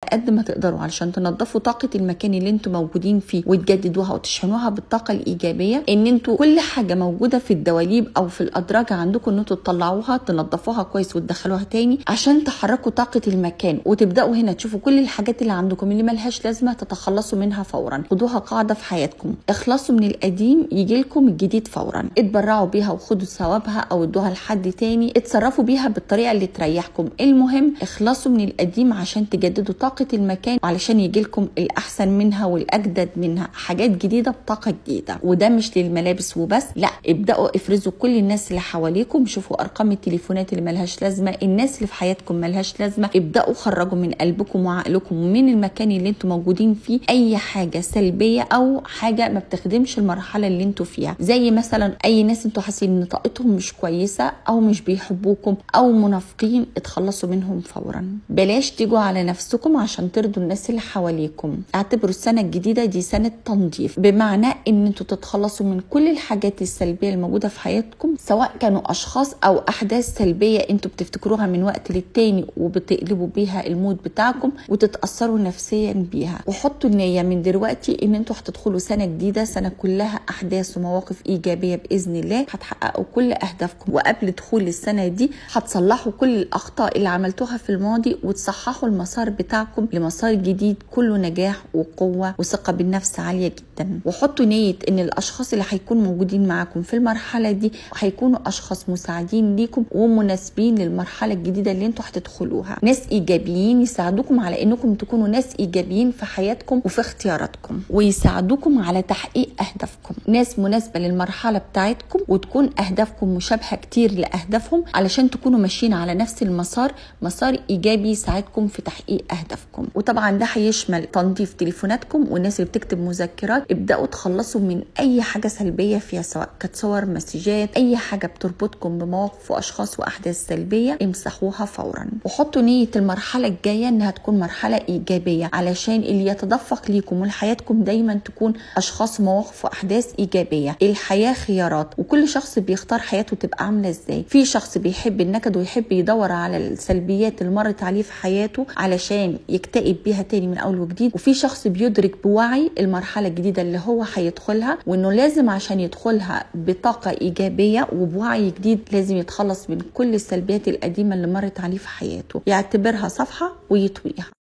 قد ما تقدروا علشان تنظفوا طاقه المكان اللي انتم موجودين فيه وتجددوها وتشحنوها بالطاقه الايجابيه ان انتوا كل حاجه موجوده في الدواليب او في الادراج عندكم ان انتوا تطلعوها تنظفوها كويس وتدخلوها تاني عشان تحركوا طاقه المكان وتبداوا هنا تشوفوا كل الحاجات اللي عندكم اللي ملهاش لازمه تتخلصوا منها فورا خدوها قاعده في حياتكم اخلصوا من القديم يجي لكم الجديد فورا اتبرعوا بيها وخدوا ثوابها او ادوها لحد تاني اتصرفوا بيها بالطريقه اللي تريحكم المهم اخلصوا من القديم عشان تجددوا طاقه المكان وعلشان يجي لكم الاحسن منها والاجدد منها حاجات جديده بطاقه جديده وده مش للملابس وبس لا ابداوا افرزوا كل الناس اللي حواليكم شوفوا ارقام التليفونات اللي ملهاش لازمه الناس اللي في حياتكم ملهاش لازمه ابداوا خرجوا من قلبكم وعقلكم ومن المكان اللي انتم موجودين فيه اي حاجه سلبيه او حاجه ما بتخدمش المرحله اللي انتم فيها زي مثلا اي ناس انتوا حاسين ان طاقتهم مش كويسه او مش بيحبوكم او منافقين اتخلصوا منهم فورا بلاش تيجوا على نفسكم عشان ترضوا الناس اللي حواليكم اعتبروا السنه الجديده دي سنه تنظيف بمعنى ان انتوا تتخلصوا من كل الحاجات السلبيه الموجوده في حياتكم سواء كانوا اشخاص او احداث سلبيه انتوا بتفتكروها من وقت للتاني وبتقلبوا بيها المود بتاعكم وتتاثروا نفسيا بيها وحطوا النيه من دلوقتي ان انتوا هتدخلوا سنه جديده سنه كلها احداث ومواقف ايجابيه باذن الله هتحققوا كل اهدافكم وقبل دخول السنه دي هتصلحوا كل الاخطاء اللي عملتوها في الماضي وتصححوا المسار بتاعكم لمسار جديد كله نجاح وقوه وثقه بالنفس عاليه جدا وحطوا نيه ان الاشخاص اللي هيكونوا موجودين معاكم في المرحله دي هيكونوا اشخاص مساعدين ليكم ومناسبين للمرحله الجديده اللي انتوا هتدخلوها ناس ايجابيين يساعدوكم على انكم تكونوا ناس ايجابيين في حياتكم وفي اختياراتكم ويساعدوكم على تحقيق اهدافكم ناس مناسبه للمرحله بتاعتكم وتكون اهدافكم مشابهه كتير لاهدافهم علشان تكونوا ماشيين على نفس المسار مسار ايجابي يساعدكم في تحقيق اهدافكم وطبعا ده هيشمل تنظيف تليفوناتكم والناس اللي بتكتب مذكرات ابداوا تخلصوا من اي حاجه سلبيه فيها سواء كانت صور مسجات اي حاجه بتربطكم بمواقف واشخاص واحداث سلبيه امسحوها فورا وحطوا نيه المرحله الجايه انها تكون مرحله ايجابيه علشان اللي يتدفق ليكم ولحياتكم دايما تكون اشخاص ومواقف واحداث ايجابيه الحياه خيارات وكل شخص بيختار حياته تبقى عامله ازاي في شخص بيحب النكد ويحب يدور على السلبيات اللي مرت عليه في حياته علشان يكتئب بيها تاني من اول وجديد وفي شخص بيدرك بوعي المرحله الجديده اللي هو هيدخلها وانه لازم عشان يدخلها بطاقه ايجابيه وبوعي جديد لازم يتخلص من كل السلبيات القديمه اللي مرت عليه في حياته يعتبرها صفحه ويطويها